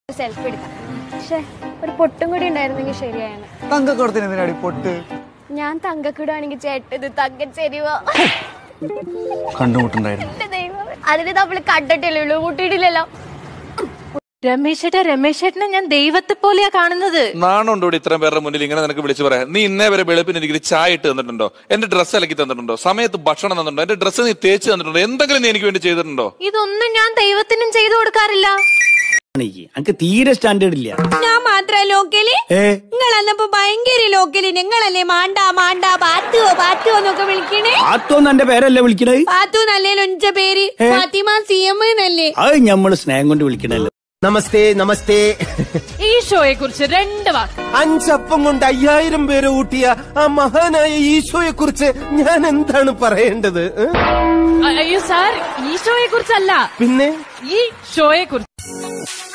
Selfie എടുക്കാം പക്ഷേ ഒരു പൊട്ടും കൂടി ഉണ്ടായിരുന്നെങ്കിൽ ശരിയാണ് തങ്കക്കുടത്തിന് എന്തിനാടി പൊട്ട് ഞാൻ തങ്കക്കിടുവാണെങ്കിൽ ചേട്ടത് തങ്കച്ചെരിവോ കണ്ടുമുട്ടുണ്ടായിരുന്നു എന്റെ ദൈവം അതിന് നമ്മള് കണ്ടിട്ടില്ലേ ഉള്ളൂ മുട്ടിയിട്ടില്ലല്ലോ രമേശേട്ടാ രമേശേട്ടനെ ഞാൻ ദൈവത്തെ പോലെയാ കാണുന്നത് നാണുണ്ടോ ഇവിടെ ഇത്രയും പേരുടെ മുന്നിൽ ഇങ്ങനെ നിനക്ക് വിളിച്ചു പറയാം നീ ഇന്നേ വരെ വെളുപ്പിന് എനിക്ക് ചായ ഇട്ട് തന്നിട്ടുണ്ടോ എന്റെ ഡ്രസ്സ് അലക്കി തന്നിട്ടുണ്ടോ സമയത്ത് ഭക്ഷണം തന്നിട്ടുണ്ടോ എന്റെ ഡ്രസ്സ് നീ തേച്ച് തന്നിട്ടുണ്ടോ എന്തെങ്കിലും നീ എനിക്ക് വേണ്ടി ചെയ്തിട്ടുണ്ടോ ഇതൊന്നും ഞാൻ ദൈവത്തിനും ചെയ്തു കൊടുക്കാറില്ല അനക്ക് തീരെ സ്റ്റാൻഡേർഡ് ഇല്ല ഞാൻ മാത്ര ലോക്കല് ഏ നിങ്ങൾ അന്നപ്പോ ഭയങ്കര ലോക്കല് നിങ്ങളല്ലേ മാണ്ട മാണ്ട പാത്തുവോ പാത്തുവോ എന്നൊക്കെ വിളിക്കണേ ആത്തോന്ന് എന്റെ പേരല്ലേ വിളിക്കണത് പാത്തു നല്ലേ ഒഞ്ച പേര് ഫാത്തിമ സി എം എന്നല്ലേ അത് ഞമ്മള് സ്നേഹം കൊണ്ട് വിളിക്കണല്ലോ നമസ്തേ നമസ്തേ ഈ ഷോയെ കുറിച്ച് രണ്ട് വാക്ക് അഞ്ചപ്പം കൊണ്ട് അയ്യായിരം പേര് ഊട്ടിയ ആ മഹാനായ ഈശോയെ കുറിച്ച് ഞാൻ എന്താണ് പറയേണ്ടത് ഏ? അയ്യോ സാർ ഈ ഷോയെ കുറിച്ചല്ല പിന്നെ ഈ ഷോയെ കുറിച്ച്